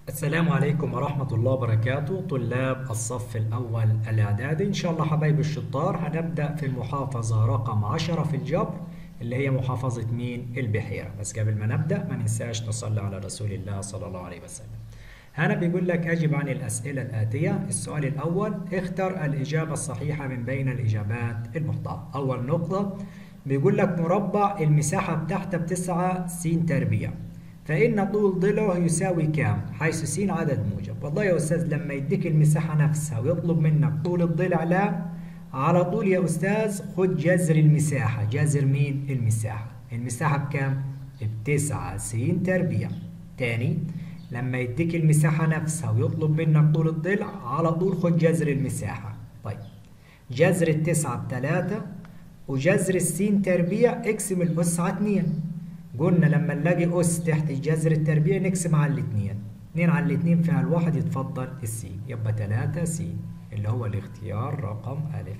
السلام عليكم ورحمة الله وبركاته طلاب الصف الأول الإعدادي إن شاء الله حبايب الشطار هنبدأ في المحافظة رقم 10 في الجبر اللي هي محافظة مين؟ البحيرة بس قبل ما نبدأ ما ننساش نصلي على رسول الله صلى الله عليه وسلم هنا بيقول لك أجب عن الأسئلة الآتية السؤال الأول اختر الإجابة الصحيحة من بين الإجابات المحتاطة أول نقطة بيقول لك مربع المساحة بتاعته بتسعة س تربيع فإن طول ضلعه يساوي كام؟ حيث س عدد موجب، والله يا أستاذ لما يديك المساحة نفسها ويطلب منك طول الضلع لا على طول يا أستاذ خد جذر المساحة، جذر مين؟ المساحة، المساحة بكام؟ بتسعة س تربيع، تاني لما يديك المساحة نفسها ويطلب منك طول الضلع على طول خد جذر المساحة، طيب جذر التسعة بتلاتة وجذر السين تربيع اقسم الأس على اتنين قلنا لما نلاقي أس تحت الجذر التربيع نقسم على الاتنين اتنين على الاتنين فيها الواحد يتفضل السين يبقى تلاتة سين اللي هو الاختيار رقم ألف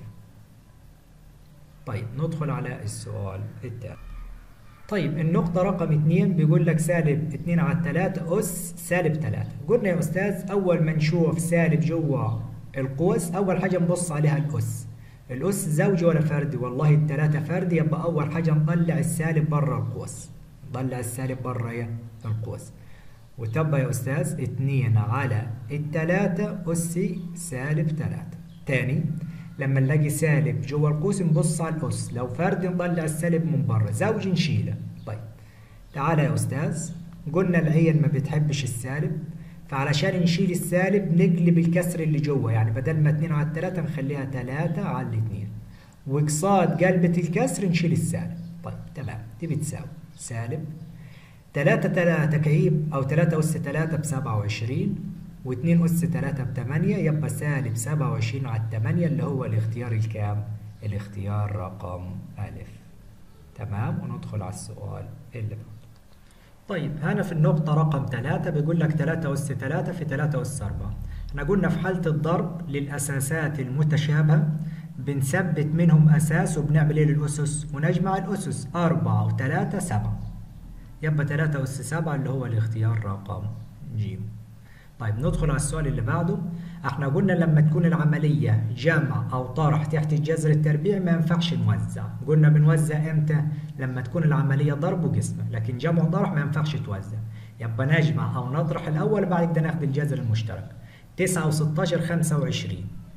طيب ندخل على السؤال التالي طيب النقطة رقم اتنين بيقول لك سالب اتنين على التلاتة أس سالب تلاتة قلنا يا أستاذ أول ما نشوف سالب جوا القوس أول حاجة نبص عليها الأس الأس زوجي ولا فردي؟ والله التلاتة فردي يبقى أول حاجة نطلع السالب بره القوس نطلع السالب بره ايه؟ القوس وتبقى يا أستاذ اتنين على التلاتة أس سالب تلاتة تاني لما نلاقي سالب جوه القوس نبص على الأس لو فردي نطلع السالب من بره زوجي نشيله طيب تعالى يا أستاذ قلنا العين ما بتحبش السالب فعلشان نشيل السالب نقلب الكسر اللي جوه يعني بدل ما 2 على 3 نخليها 3 على 2 وقصاد قلبة الكسر نشيل السالب طيب تمام دي بتساوي سالب 3 3 كئيب او 3 اس 3 ب 27 و2 اس 3 ب 8 يبقى سالب 27 على 8 اللي هو الاختيار الكام؟ الاختيار رقم ألف تمام وندخل على السؤال اللي بعده طيب هنا في النقطة رقم 3 بيقول لك 3 أس 3 في 3 أس 4 احنا قلنا في حالة الضرب للأساسات المتشابهة بنثبت منهم أساس وبنعمل إيه للأسس؟ ونجمع الأسس 4 و3 7 يبقى 3 أس 7 اللي هو الاختيار رقم ج طيب ندخل على السؤال اللي بعده احنا قلنا لما تكون العملية جمع أو طرح تحت الجذر التربيعي ما ينفعش نوزع قلنا بنوزع امتى لما تكون العملية ضرب وقسمة لكن جمع وطرح ما ينفعش توزع يبقى نجمع أو نطرح الأول بعد كده ناخد الجذر المشترك 9 و16 25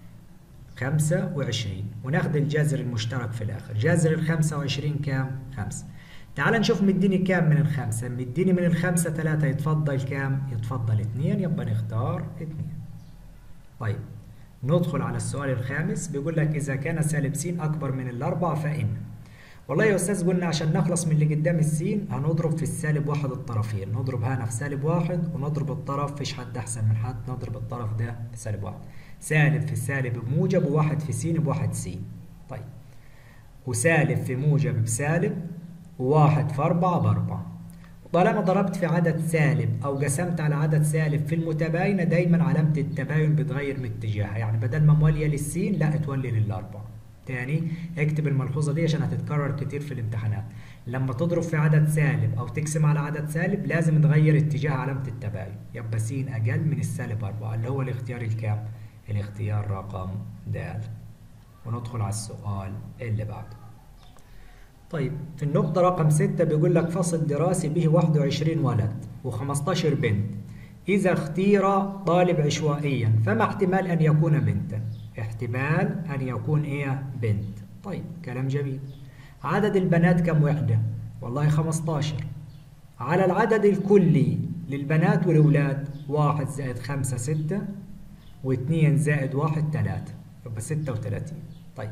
25 وناخد الجذر المشترك في الآخر جذر ال 25 كام؟ 5 تعال نشوف مديني كام من الخمسة مديني من الخمسة ثلاثة يتفضل كام يتفضل اتنين يبقى نختار اتنين طيب ندخل على السؤال الخامس بيقول لك إذا كان سالب س أكبر من الأربعة فإن والله يا أستاذ قلنا عشان نخلص من اللي قدام السين هنضرب في السالب واحد الطرفين نضرب هنا في سالب واحد ونضرب الطرف فيش حد أحسن من حد نضرب الطرف ده في سالب واحد سالب في سالب بموجب وواحد في س بواحد س طيب وسالب في موجب بسالب وواحد في أربعة بأربعة طالما ضربت في عدد سالب أو قسمت على عدد سالب في المتباينة دايما علامة التباين بتغير من اتجاهها يعني بدل ما موالية للسين لا تولي للأربعة تاني اكتب الملحوظة دي عشان هتتكرر كتير في الامتحانات لما تضرب في عدد سالب أو تقسم على عدد سالب لازم تغير اتجاه علامة التباين يبقى س أقل من السالب أربعة اللي هو الاختيار الكام؟ الاختيار رقم د وندخل على السؤال اللي بعده طيب في النقطة رقم 6 بيقول لك فصل دراسي به 21 ولد و15 بنت إذا اختير طالب عشوائيا فما احتمال أن يكون بنتا؟ احتمال أن يكون إيه بنت طيب كلام جميل عدد البنات كم وحدة؟ والله 15 على العدد الكلي للبنات والأولاد واحد زائد خمسة ستة واثنين زائد واحد ثلاثة يبقى ستة وثلاثين طيب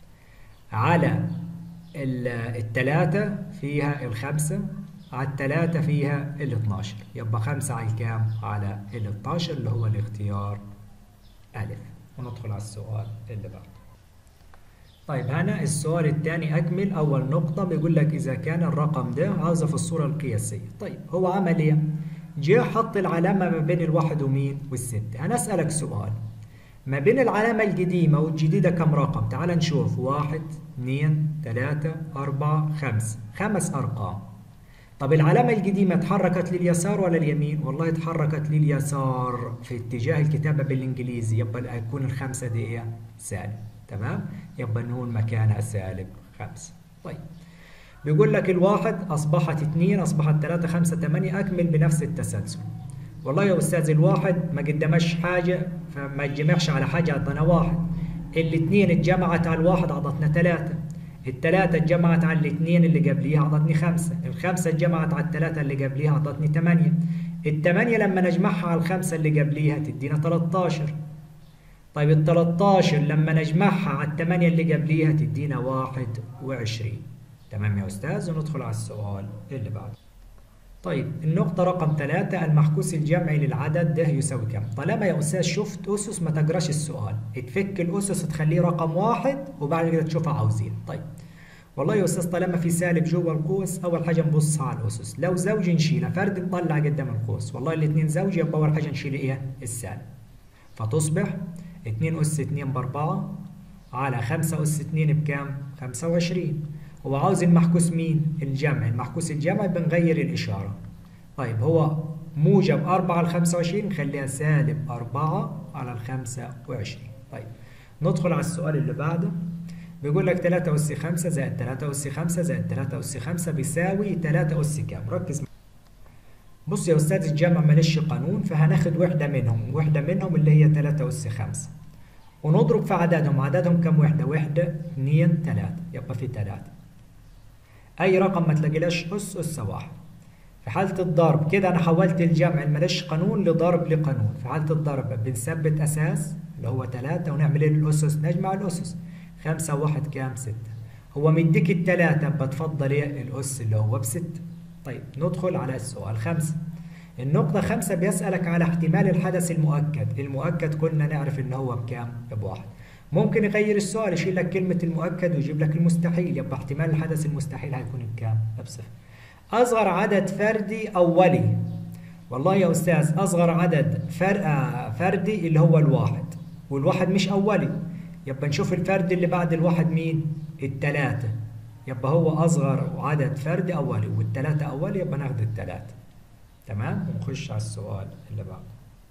على التلاتة فيها الخمسة على التلاتة فيها ال 12 يبقى خمسة على الكام؟ على ال 12 اللي هو الاختيار ألف وندخل على السؤال اللي بعده طيب هنا السؤال الثاني أكمل أول نقطة بيقول لك إذا كان الرقم ده عاوزه في الصورة القياسية طيب هو عمل إيه؟ جه حط العلامة ما بين الواحد ومين؟ والستة أنا أسألك سؤال ما بين العلامة القديمة والجديدة كم رقم؟ تعال نشوف واحد اثنين ثلاثة أربعة خمسة خمس أرقام طب العلامة القديمة اتحركت لليسار ولا اليمين؟ والله اتحركت لليسار في اتجاه الكتابة بالإنجليزي يبقى هيكون الخمسة دي إيه؟ سالب تمام؟ يبقى نقول مكانها سالب خمسة طيب بيقول لك الواحد أصبحت اتنين أصبحت تلاتة خمسة تمانية أكمل بنفس التسلسل والله يا أستاذ الواحد ما قدمش حاجة فما يتجمعش على حاجة عطانا واحد الاتنين اتجمعت على الواحد عطتنا تلاتة التلاتة اتجمعت على الاثنين اللي قبليها عطتني خمسة الخمسة اتجمعت على التلاتة اللي قبليها عطتني تمانية التمانية لما نجمعها على الخمسة اللي قبليها تدينا 13 طيب ال 13 لما نجمعها على التمانية اللي قبليها تدينا 21 تمام يا أستاذ وندخل على السؤال اللي بعده طيب النقطة رقم ثلاثة المحكوس الجمعي للعدد ده يساوي كم؟ طالما يا أستاذ شفت أسس ما تقراش السؤال، تفك الأسس تخليه رقم واحد وبعد كده تشوفها عاوزين، طيب. والله يا أستاذ طالما في سالب جوه القوس أول حاجة نبص على الأسس، لو زوجي نشيلها، فرد نطلع قدام القوس، والله الاثنين زوجي يبقى أول حاجة نشيل إيه؟ السالب. فتصبح 2 أس 2 بأربعة على 5 أس 2 بكام؟ 25 هو عاوز المحكوس مين؟ الجمع، المحكوس الجمعي بنغير الإشارة. طيب هو موجب 4 على 25 نخليها سالب 4 على 25. طيب ندخل على السؤال اللي بعده. بيقول لك 3 أس 5 زائد 3 أس 5 زائد 3 أس 5 بيساوي 3 أس كام؟ ركز بص يا أستاذ الجمع ماليش قانون فهناخد وحدة منهم، وحدة منهم اللي هي 3 أس 5. ونضرب في عددهم، عددهم كم وحدة؟ وحدة 2 3 يبقى في 3. اي رقم ما تلاقيلاش اس اس واحد في حاله الضرب كده انا حولت الجمع الماليش قانون لضرب لقانون في حاله الضرب بنثبت اساس اللي هو 3 ونعمل ايه الاسس نجمع الاسس 5 وواحد كام 6 هو مديك الثلاثه بتفضل ايه الاس اللي هو بستة طيب ندخل على السؤال 5 النقطة خمسة بيسألك على احتمال الحدث المؤكد، المؤكد كنا نعرف إن هو بكام؟ بواحد. ممكن يغير السؤال يشيل لك كلمة المؤكد ويجيب لك المستحيل يبقى احتمال الحدث المستحيل هيكون بكام؟ بصفر. أصغر عدد فردي أولي والله يا أستاذ أصغر عدد فر... فردي اللي هو الواحد والواحد مش أولي يبقى نشوف الفرد اللي بعد الواحد مين؟ التلاتة يبقى هو أصغر عدد فردي أولي والتلاتة أولي يبقى ناخد التلاتة تمام؟ ونخش على السؤال اللي بعده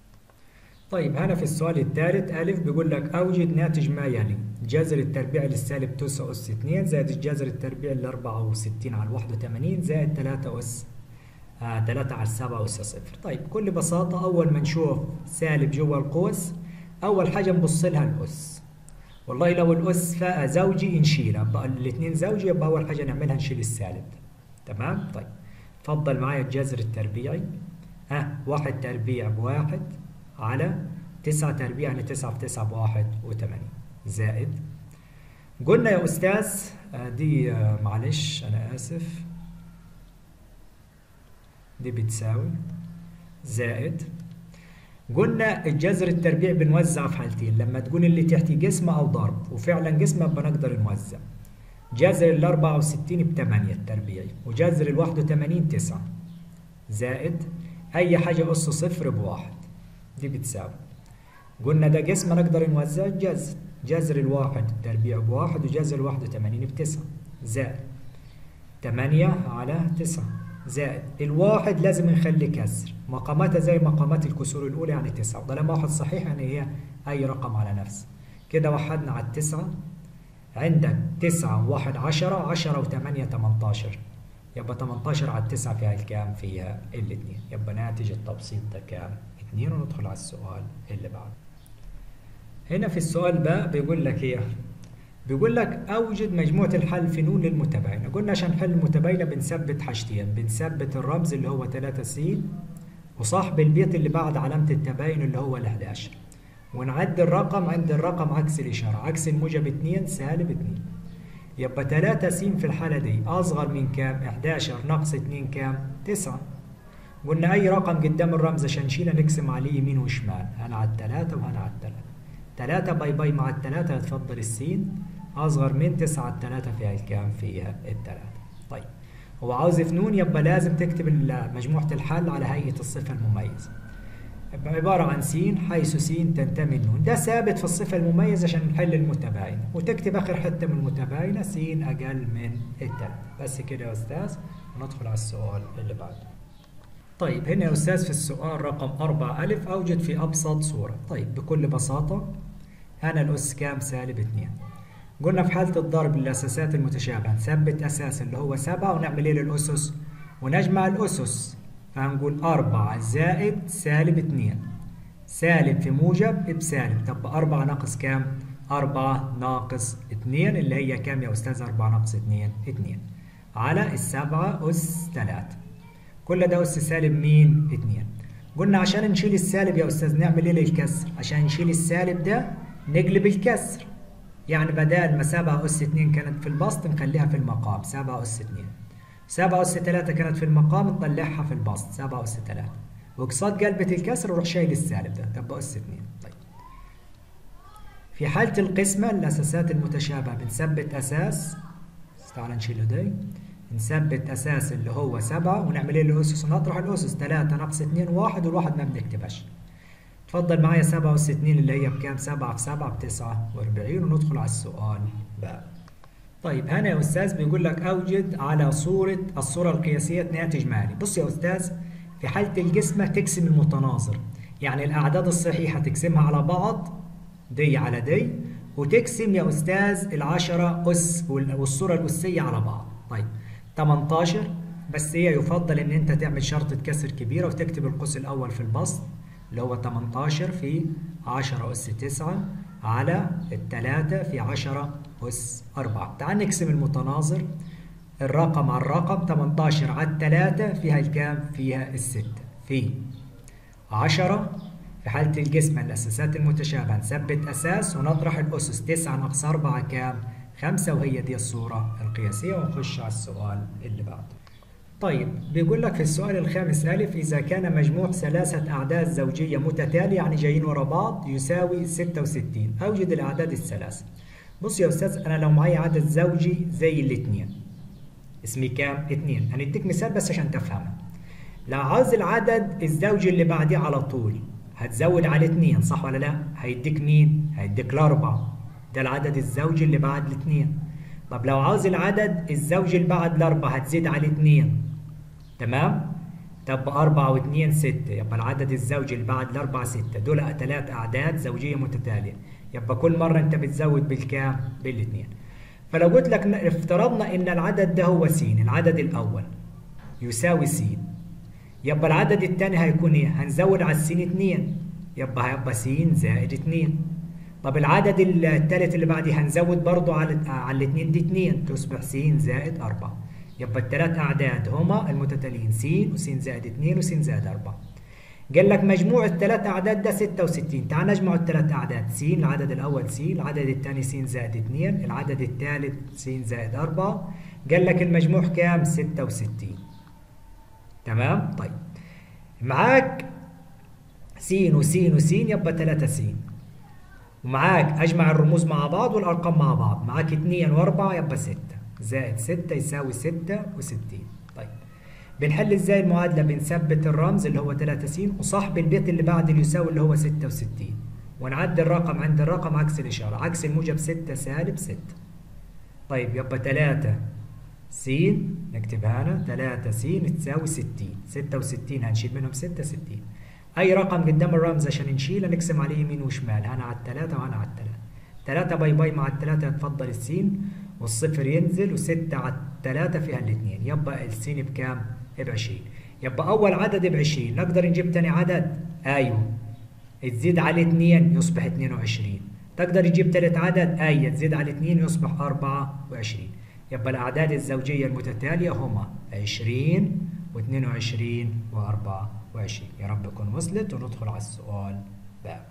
طيب هنا في السؤال الثالث ألف بيقول لك أوجد ناتج ما يلي جذر التربيع للسالب 9 أس 2 زائد الجذر التربيع ل 64 على 81 زائد 3 أس آه 3 على 7 أس 0 طيب بكل بساطة أول ما نشوف سالب جوا القوس أول حاجة نبص لها الأس والله لو الأس زوجي نشيلها بقى الاثنين زوجي يبقى أول حاجة نعملها نشيل السالب تمام طيب اتفضل معايا الجذر التربيعي ها آه واحد تربيع بواحد على تسعة تربيع يعني تسعة في تسعة بواحد وثمانين زائد قلنا يا أستاذ دي معلش أنا آسف دي بتساوي زائد قلنا الجذر التربيع بنوزع في حالتين لما تكون اللي تحتي جسم أو ضرب وفعلا جسم بنقدر نوزع جذر ال 64 ب 8 التربيعي وجذر ال 81 9 زائد أي حاجة أس صفر بواحد دي بتساوي قلنا ده جسم نقدر نوزع الجذر جذر الواحد تربيع بواحد وجذر الواحد وثمانين بتسعة زائد تمانية على تسعة زائد الواحد لازم نخلي كسر مقاماتها زي مقامات الكسور الأولى يعني تسعة طالما واحد صحيح يعني هي أي رقم على نفسه كده وحدنا على التسعة عندك تسعة واحد عشرة عشرة وثمانية تمنتاشر يبقى تمنتاشر على التسعة فيها الكام فيها الاتنين يبقى ناتج التبسيط ده كام 2 وندخل على السؤال اللي بعده هنا في السؤال بقى بيقول لك ايه بيقول لك اوجد مجموعه الحل في نون للمتباينه قلنا عشان نحل المتباينه بنثبت حاجتين بنثبت الرمز اللي هو 3 س وصاحب البيت اللي بعد علامه التباين اللي هو ال11 ونعد الرقم عند الرقم عكس الاشاره عكس الموجب 2 سالب 2 يبقى 3 س في الحاله دي اصغر من كام 11 ناقص 2 كام 9 قلنا أي رقم قدام الرمز عشان نشيله نقسم عليه يمين وشمال أنا على التلاتة وأنا على التلاتة تلاتة باي باي مع التلاتة يتفضل السين أصغر من تسعة على التلاتة فيها الكام فيها التلاتة طيب هو عاوز فنون يبقى لازم تكتب مجموعة الحل على هيئة الصفة المميزة يبقى عبارة عن س حيث س تنتمي النون ده ثابت في الصفة المميزة عشان نحل المتباينة وتكتب آخر حتة من المتباينة س أقل من التلاتة بس كده يا أستاذ ندخل على السؤال اللي بعده طيب هنا يا أستاذ في السؤال رقم 4 ألف أوجد في أبسط صورة طيب بكل بساطة هنا الأس كام سالب 2 قلنا في حالة الضرب للأساسات المتشابهة نثبت أساس اللي هو 7 ونعمل إيه للأسس ونجمع الأسس فهنقول 4 زائد سالب 2 سالب في موجب بسالب طب 4 ناقص كام؟ 4 ناقص 2 اللي هي كام يا أستاذ 4 ناقص 2 2 على السبعة أس 3 كل ده أس سالب مين؟ 2 قلنا عشان نشيل السالب يا أستاذ نعمل إيه للكسر؟ عشان نشيل السالب ده نقلب الكسر يعني بدل ما 7 أس 2 كانت في البسط نخليها في المقام 7 أس 2 7 أس 3 كانت في المقام نطلعها في البسط 7 أس 3 وقصاد قلبة الكسر وروح شايل السالب ده تبقى أس 2 طيب في حالة القسمة الأساسات المتشابهة بنثبت أساس تعال نشيله ده نثبت أساس اللي هو 7 ونعمل إيه الأسس ونطرح الأسس 3 ناقص 2 1 والواحد ما بنكتبهاش اتفضل معايا 7 أس 2 اللي هي بكام 7 في 7 ب 49 وندخل على السؤال بقى طيب هنا يا أستاذ بيقول لك أوجد على صورة الصورة القياسية ناتج مالي بص يا أستاذ في حالة القسمة تقسم المتناظر يعني الأعداد الصحيحة تقسمها على بعض دي على دي وتقسم يا أستاذ العشرة أس والصورة الأسية على بعض طيب 18 بس هي يفضل إن أنت تعمل شرطة كسر كبيرة وتكتب القوس الأول في البسط اللي هو 18 في 10 أس 9 على التلاتة في 10 أس 4 تعال نقسم المتناظر الرقم على الرقم 18 على التلاتة فيها الكام؟ فيها الستة في 10 في حالة القسمة الأساسات المتشابهة نثبت أساس ونطرح الأسس 9 ناقص 4 كام؟ 5 وهي دي الصورة القياسية ونخش على السؤال اللي بعده طيب بيقول لك في السؤال الخامس ألف إذا كان مجموع ثلاثة أعداد زوجية متتالية يعني جايين ورا بعض يساوي 66 أوجد الأعداد الثلاثة بص يا أستاذ أنا لو معايا عدد زوجي زي الاثنين اسمي كام؟ اثنين هنديك مثال بس عشان تفهمها لو عاوز العدد الزوجي اللي بعديه على طول هتزود على اثنين صح ولا لا؟ هيديك مين؟ هيديك الأربعة ده العدد الزوجي اللي بعد الاثنين طب لو عاوز العدد الزوجي اللي بعد الأربعة هتزيد على اثنين تمام؟ طب أربعة واثنين ستة يبقى العدد الزوجي اللي بعد الأربعة ستة دول ثلاث أعداد زوجية متتالية يبقى كل مرة أنت بتزود بالكام؟ بالاثنين فلو قلت لك افترضنا ان العدد ده هو س العدد الاول يساوي س يبقى العدد الثاني هيكون ايه هنزود على السين 2 يبقى هيبقى س زائد 2 طب العدد الثالث اللي بعديه هنزود برضه على على الاثنين دي 2 تصبح س زائد 4 يبقى الثلاث اعداد هما المتتاليين س وس زائد 2 وس زائد 4 قال لك مجموع الثلاث أعداد ده 66 تعال نجمع الثلاث أعداد س العدد الأول س العدد الثاني س زائد 2 العدد الثالث س زائد 4 قال لك المجموع كام 66 تمام طيب معاك س وس وس يبقى 3 س ومعاك أجمع الرموز مع بعض والأرقام مع بعض معاك 2 و4 يبقى 6 زائد 6 يساوي 66 طيب بنحل ازاي المعادله بنثبت الرمز اللي هو 3 س وصاحب البيت اللي بعد اللي يساوي اللي هو 66 ونعدي الرقم عند الرقم عكس الاشاره عكس الموجب 6 سالب 6 طيب يبقى 3 س نكتبها هنا 3 س تساوي 60 66 هنشيل منهم 6 60 اي رقم قدام الرمز عشان نشيله نقسم عليه يمين وشمال هنا على الثلاثه وهنا على الثلاثه 3 باي باي مع الثلاثه يتفضل السين والصفر ينزل و6 على الثلاثه فيها الاثنين يبقى السين بكام؟ ب 20 يبقى أول عدد ب 20 نقدر نجيب تاني عدد؟ أيوه تزيد على 2 يصبح 22 تقدر تجيب تالت عدد؟ أيوه تزيد على 2 يصبح 24 يبقى الأعداد الزوجية المتتالية هما 20 و22 و24 يا رب تكون وصلت وندخل على السؤال باء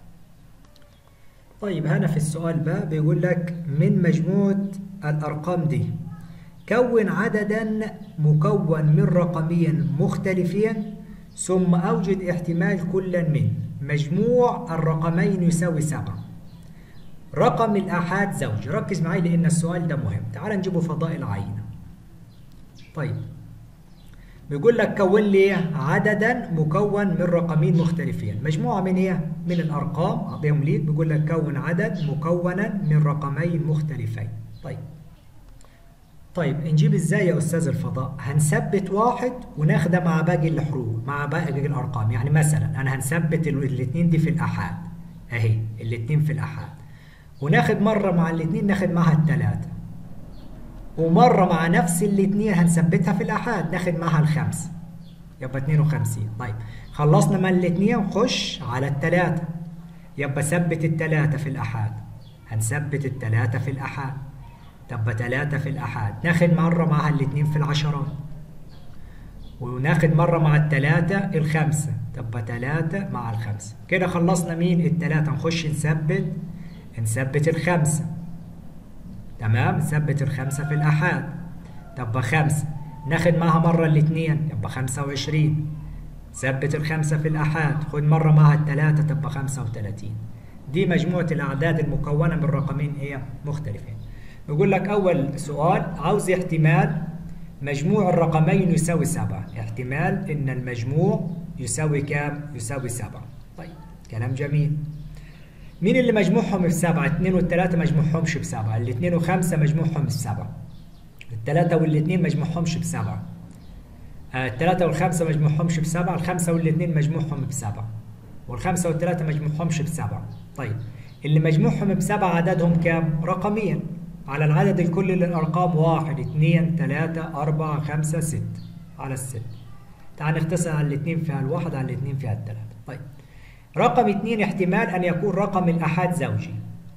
طيب هنا في السؤال باء بيقول لك من مجموعة الأرقام دي كون عددا مكون من رقمين مختلفين ثم أوجد احتمال كل من مجموع الرقمين يساوي سبعة رقم الآحاد زوج ركز معي لأن السؤال ده مهم تعال نجيبه فضائل عينة طيب بيقول لك كون لي عددا مكون من رقمين مختلفين مجموعة من ايه؟ من الأرقام أعطيهم ليك بيقول لك كون عدد مكونا من رقمين مختلفين طيب طيب نجيب ازاي يا استاذ الفضاء هنثبت واحد وناخده مع باقي الحروف مع باقي الارقام يعني مثلا انا هنثبت الاثنين دي في الاحاد اهي الاثنين في الاحاد وناخد مره مع الاثنين ناخد معها الثلاثه ومره مع نفس الاثنين هنثبتها في الاحاد ناخد معها الخمسه يبقى 52 طيب خلصنا من الاثنين نخش على الثلاثه يبقى ثبت الثلاثه في الاحاد هنثبت الثلاثه في الاحاد تبقى ثلاثة في الأحاد ناخد مرة معها الاثنين في العشرات وناخد مرة مع الثلاثة الخمسة تبقى ثلاثة مع الخمسة كده خلصنا مين الثلاثة نخش نثبت نثبت الخمسة تمام نثبت الخمسة في الأحاد تبقى خمسة ناخد معها مرة الاثنين يبقى خمسة وعشرين ثبت الخمسة في الأحاد خد مرة معها الثلاثة تبقى خمسة وثلاثين دي مجموعة الأعداد المكونة من رقمين إيه مختلفين يقول لك أول سؤال عاوز احتمال مجموع الرقمين يساوي سبعة احتمال إن المجموع يساوي كام؟ يساوي سبعة طيب كلام جميل مين اللي مجموعهم بسبعة؟ اثنين والثلاثة مجموعهمش بسبعة الاثنين وخمسة مجموعهم بسبعة الثلاثة والاثنين مجموعهمش بسبعة آه الثلاثة والخمسة مجموعهمش بسبعة الخمسة والاثنين مجموعهم بسبعة والخمسة والثلاثة مجموعهمش بسبعة طيب اللي مجموعهم بسبعة عددهم كام؟ رقمين على العدد الكلي للأرقام واحد اثنين ثلاثة أربعة خمسة ستة على الست تعال نختصر على الاثنين فيها الواحد على الاثنين فيها الثلاثة طيب رقم اثنين احتمال أن يكون رقم الأحاد زوجي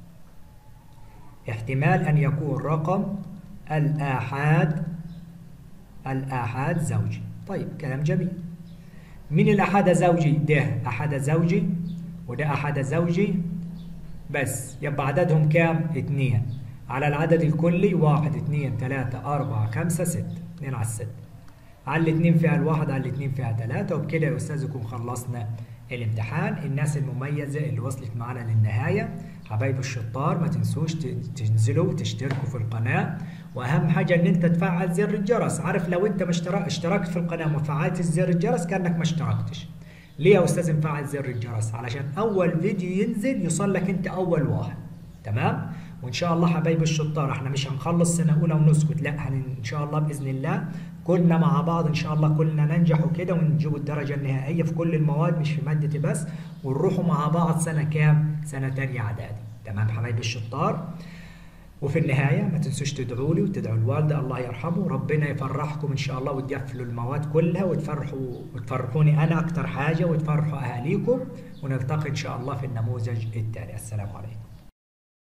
احتمال أن يكون رقم الآحاد الآحاد زوجي طيب كلام جميل مين الأحاد زوجي ده أحد زوجي وده أحد زوجي بس يبقى عددهم كام اثنين على العدد الكلي واحد اثنين ثلاثة أربعة خمسة ستة اثنين على الستة على الاثنين فيها الواحد على الاثنين فيها ثلاثة وبكده يا أستاذ يكون خلصنا الامتحان الناس المميزة اللي وصلت معنا للنهاية حبايب الشطار ما تنسوش تنزلوا وتشتركوا في القناة وأهم حاجة إن أنت تفعل زر الجرس عارف لو أنت ما اشترك اشتركت في القناة وما فعلتش زر الجرس كأنك ما اشتركتش ليه يا أستاذ نفعل زر الجرس علشان أول فيديو ينزل يوصل لك أنت أول واحد تمام وان شاء الله حبايب الشطار احنا مش هنخلص سنه اولى ونسكت لا ان شاء الله باذن الله كلنا مع بعض ان شاء الله كلنا ننجح وكده ونجيب الدرجه النهائيه في كل المواد مش في ماده بس ونروحوا مع بعض سنه كام سنه تانية اعدادي تمام حبايب الشطار وفي النهاية ما تنسوش تدعوا لي وتدعوا الوالدة الله يرحمه ربنا يفرحكم إن شاء الله وتقفلوا المواد كلها وتفرحوا وتفرحوني أنا أكتر حاجة وتفرحوا أهاليكم ونلتقي إن شاء الله في النموذج التالي السلام عليكم